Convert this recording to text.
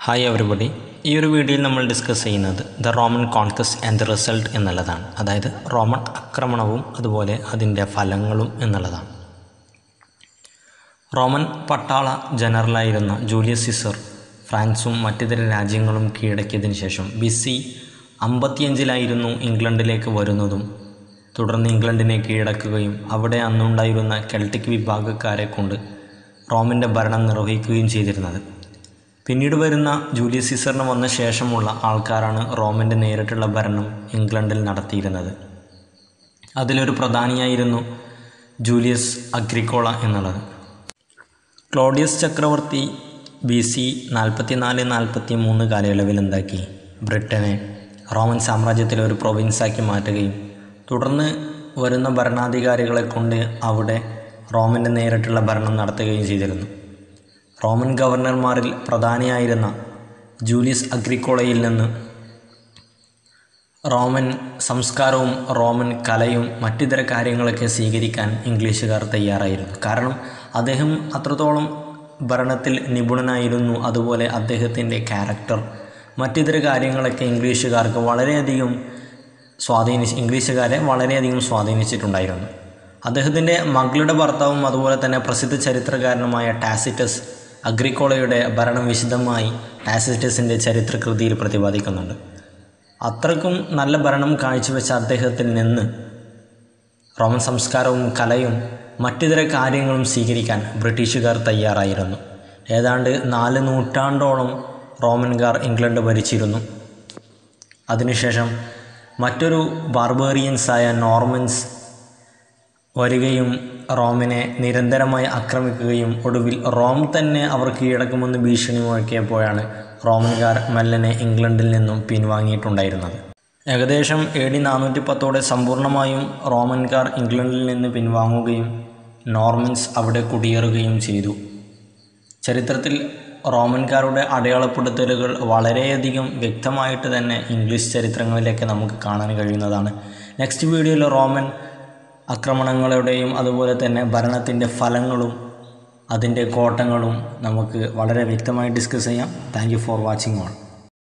hi everybody ഈ ഒരു വീഡിയോയിൽ നമ്മൾ ഡിസ്കസ് ചെയ്യുന്നത് the Roman conquest and the result എന്നുള്ളതാണ് അതായത് റോമൻ ആക്രമണവും അതുപോലെ അതിൻ്റെ ഫലങ്ങളും എന്നുള്ളതാണ് റോമൻ പട്ടാള ജനറലായിരുന്ന ജൂലിയസ് സിസർ ഫ്രാൻസും മറ്റിതര രാജ്യങ്ങളും കീഴടക്കിയതിന് ശേഷം ബി സി അമ്പത്തിയഞ്ചിലായിരുന്നു ഇംഗ്ലണ്ടിലേക്ക് വരുന്നതും തുടർന്ന് ഇംഗ്ലണ്ടിനെ കീഴടക്കുകയും അവിടെ അന്നുണ്ടായിരുന്ന കെൽട്ടിക് വിഭാഗക്കാരെ കൊണ്ട് റോമിൻ്റെ ഭരണം നിർവഹിക്കുകയും ചെയ്തിരുന്നത് പിന്നീട് വരുന്ന ജൂലിയസ് സീസറിന് വന്ന ശേഷമുള്ള ആൾക്കാരാണ് റോമിൻ്റെ നേരിട്ടുള്ള ഭരണം ഇംഗ്ലണ്ടിൽ നടത്തിയിരുന്നത് അതിലൊരു പ്രധാനിയായിരുന്നു ജൂലിയസ് അഗ്രിക്കോള എന്നുള്ളത് ക്ലോഡിയസ് ചക്രവർത്തി ബി സി നാൽപ്പത്തിനാല് നാൽപ്പത്തി മൂന്ന് കാലയളവിൽ എന്താക്കി ബ്രിട്ടനെ റോമൻ സാമ്രാജ്യത്തിലെ ഒരു പ്രൊവിൻസാക്കി മാറ്റുകയും തുടർന്ന് വരുന്ന ഭരണാധികാരികളെ കൊണ്ട് അവിടെ റോമിൻ്റെ നേരിട്ടുള്ള ഭരണം നടത്തുകയും ചെയ്തിരുന്നു റോമൻ ഗവർണർമാരിൽ പ്രധാനിയായിരുന്ന ജൂലിയസ് അഗ്രിക്കോളയിൽ നിന്ന് റോമൻ സംസ്കാരവും റോമൻ കലയും മറ്റിതര കാര്യങ്ങളൊക്കെ സ്വീകരിക്കാൻ ഇംഗ്ലീഷുകാർ തയ്യാറായിരുന്നു കാരണം അദ്ദേഹം അത്രത്തോളം ഭരണത്തിൽ നിപുണനായിരുന്നു അതുപോലെ അദ്ദേഹത്തിൻ്റെ ക്യാരക്ടർ മറ്റിതര കാര്യങ്ങളൊക്കെ ഇംഗ്ലീഷുകാർക്ക് വളരെയധികം സ്വാധീനിച്ച് ഇംഗ്ലീഷുകാരെ വളരെയധികം സ്വാധീനിച്ചിട്ടുണ്ടായിരുന്നു അദ്ദേഹത്തിൻ്റെ മകളുടെ ഭർത്താവും അതുപോലെ തന്നെ പ്രസിദ്ധ ചരിത്രകാരനുമായ ടാസിറ്റസ് അഗ്രിക്കോളയുടെ ഭരണം വിശദമായി ടാസിറ്റസിൻ്റെ ചരിത്രകൃതിയിൽ പ്രതിപാദിക്കുന്നുണ്ട് അത്രക്കും നല്ല ഭരണം കാഴ്ചവെച്ച അദ്ദേഹത്തിൽ നിന്ന് റോമൻ സംസ്കാരവും കലയും മറ്റിതര കാര്യങ്ങളും സ്വീകരിക്കാൻ ബ്രിട്ടീഷുകാർ തയ്യാറായിരുന്നു ഏതാണ്ട് നാല് നൂറ്റാണ്ടോളം റോമൻകാർ ഇംഗ്ലണ്ട് ഭരിച്ചിരുന്നു അതിനുശേഷം മറ്റൊരു ബാർബേറിയൻസായ നോർമൻസ് വരികയും റോമിനെ നിരന്തരമായി ആക്രമിക്കുകയും ഒടുവിൽ റോം തന്നെ അവർ കീഴടക്കുമെന്ന് ഭീഷണി മുഴക്കിയപ്പോഴാണ് റോമൻകാർ മെല്ലനെ ഇംഗ്ലണ്ടിൽ നിന്നും പിൻവാങ്ങിയിട്ടുണ്ടായിരുന്നത് ഏകദേശം എ ഡി നാനൂറ്റി പത്തോടെ സമ്പൂർണ്ണമായും റോമൻകാർ ഇംഗ്ലണ്ടിൽ നിന്ന് പിൻവാങ്ങുകയും നോർമൻസ് അവിടെ കുടിയേറുകയും ചെയ്തു ചരിത്രത്തിൽ റോമൻകാരുടെ അടയാളപ്പെടുത്തലുകൾ വളരെയധികം വ്യക്തമായിട്ട് തന്നെ ഇംഗ്ലീഷ് ചരിത്രങ്ങളിലേക്ക് നമുക്ക് കാണാൻ കഴിയുന്നതാണ് നെക്സ്റ്റ് വീഡിയോയിൽ റോമൻ ആക്രമണങ്ങളുടെയും അതുപോലെ തന്നെ ഭരണത്തിൻ്റെ ഫലങ്ങളും അതിൻ്റെ കോട്ടങ്ങളും നമുക്ക് വളരെ വ്യക്തമായി ഡിസ്കസ് ചെയ്യാം thank you for watching all